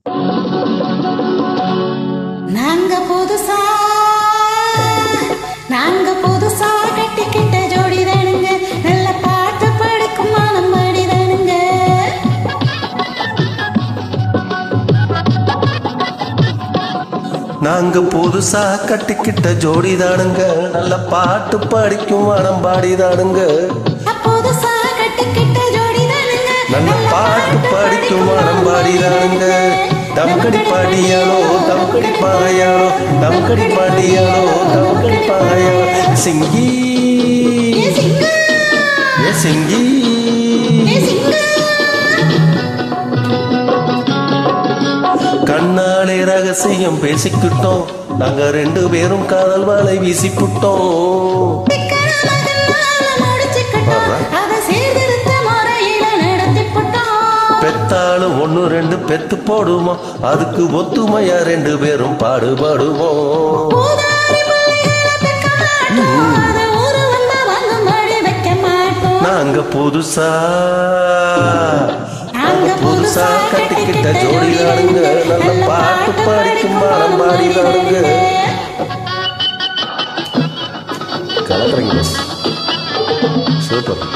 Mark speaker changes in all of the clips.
Speaker 1: நாங்க புதுசா நாங்க புதுசா கட்டிக்கிட்ட ஜோடி தானுங்க நல்ல பாட்டு படிக்கும் மானம் பாடிதானுங்க
Speaker 2: நாங்க புதுசா கட்டிக்கிட்ட ஜோடிதானுங்க நல்ல பாட்டு படிக்கும் மனம் பாடிதானுங்க
Speaker 1: புதுசா கட்டிக்கிட்ட ஜோடி தானுங்க
Speaker 2: நல்ல பாட்டு படிக்கும் மனம் பாடிதானுங்க தம்கடி பாடியானோ தம்கடி பாயானோ தம்கடி பாடியானோ தம்கடி பாயானோ சிங்கி
Speaker 1: ஏ சிங்கா
Speaker 2: ஏ சிங்கி
Speaker 1: ஏ சிங்கா
Speaker 2: கண்ணாலே ரகசியம் பேசிக்கிட்டோம் நாங்க ரெண்டு பேரும் காதல் வாழை வீசிப்புட்டோம்
Speaker 1: அதை சீர்திருத்த முறையில நடத்தி போட்டோம்
Speaker 2: பெத்தாலும் ஒண்ணு ரெண்டு பெத்து போடுவோம் அதுக்கு ஒத்துமையா ரெண்டு பேரும் பாடுபடுவோம்
Speaker 1: அது ஊரு வந்தா வாங்கும்படி வைக்க மாட்டோம்
Speaker 2: நாங்க புதுசா
Speaker 1: நாங்க
Speaker 2: புதுசா கட்டிக்கிட்ட ஜோடிதானுங்க நல்ல பாட்டு பாடிக்கும் மனம் பாடிதானுங்க கலக்குறீங்க சூப்பர்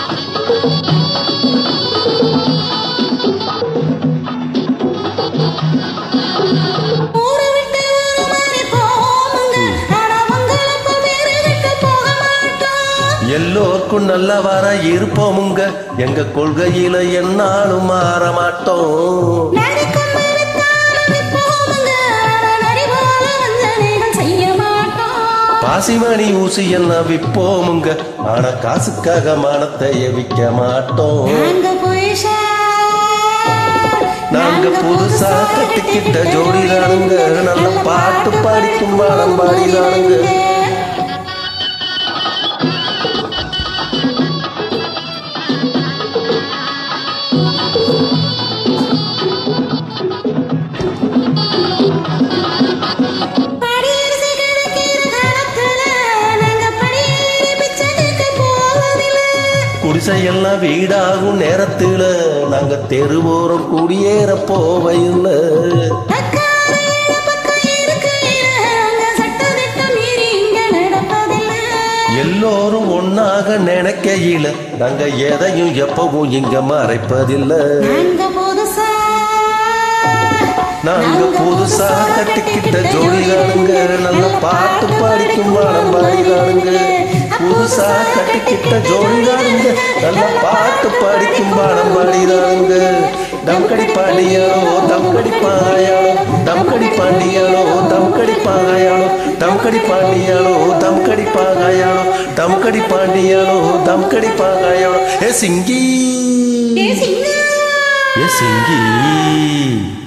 Speaker 1: ஊரு விட்டு ஊரு மாறி போவோமுங்க. ஆனா உங்களுக்கு பேரு விட்டு போக மாட்டோம்.
Speaker 2: எல்லோருக்கும் நல்லவரா இருப்போமுங்க எங்க கொள்கையில என்னாலும் மாற மாட்டோம்
Speaker 1: நரிக்கும் மரத்தாலும் நிற்போமுங்க. ஆனா நரி போல வஞ்சனைகள் செய்ய மாட்டோம்.
Speaker 2: பாசிமணி ஊசி எல்லாம் விப்போமுங்க ஆனா காசுக்காக மானத்தை விற்க மாட்டோம்
Speaker 1: நாங்க புதுசா
Speaker 2: நாங்க புதுசா கட்டிக்கிட்ட ஜோடிதானுங்க நல்ல பாட்டு பாடிக்கும் பாடம் பாடிதானுங்க
Speaker 1: படியரசி கிடைக்கிற காலத்துல நாங்க படியேறி பிச்சை கேட்க போவதில்லை.
Speaker 2: குடிசையெல்லாம் வீடாகும் நேரத்துல நாங்க தெருவோரம் குடியேற போவையில்லை
Speaker 1: அக்காலையில பக்கம் இருக்கையில அங்க சட்டதிட்டம் மீறி இங்க நடப்பதில்லை.
Speaker 2: எல்லோரும் ஒன்னாக நினைக்கையில நாங்க எதையும் எப்பவும் இங்க மறைப்பதில்லை
Speaker 1: நாங்க புதுசா
Speaker 2: நாங்க புதுசா கட்டிக்கிட்ட ஜோடிதானுங்க நல்ல பாட்டு பாடிக்கும் பாடம் பாடிதானுங்க புதுசா கட்டிக்கிட்ட ஜோடிதானுங்க நல்ல பாட்டு பாடிக்கும் பாடம் பாடிதானுங்க தம்கடி பாண்டியானோ தம்கடி பாயானோ தம்கடி பாண்டியானோ தம்கடி பாயானோ தம்கடி பாண்டியானோ தம்கடி பாகாயானோ தம்கடி பாண்டியானோ தம்கடி பாகாயானோ ஏ சிங்கி
Speaker 1: ஏ சிங்கா
Speaker 2: ஏ சிங்கி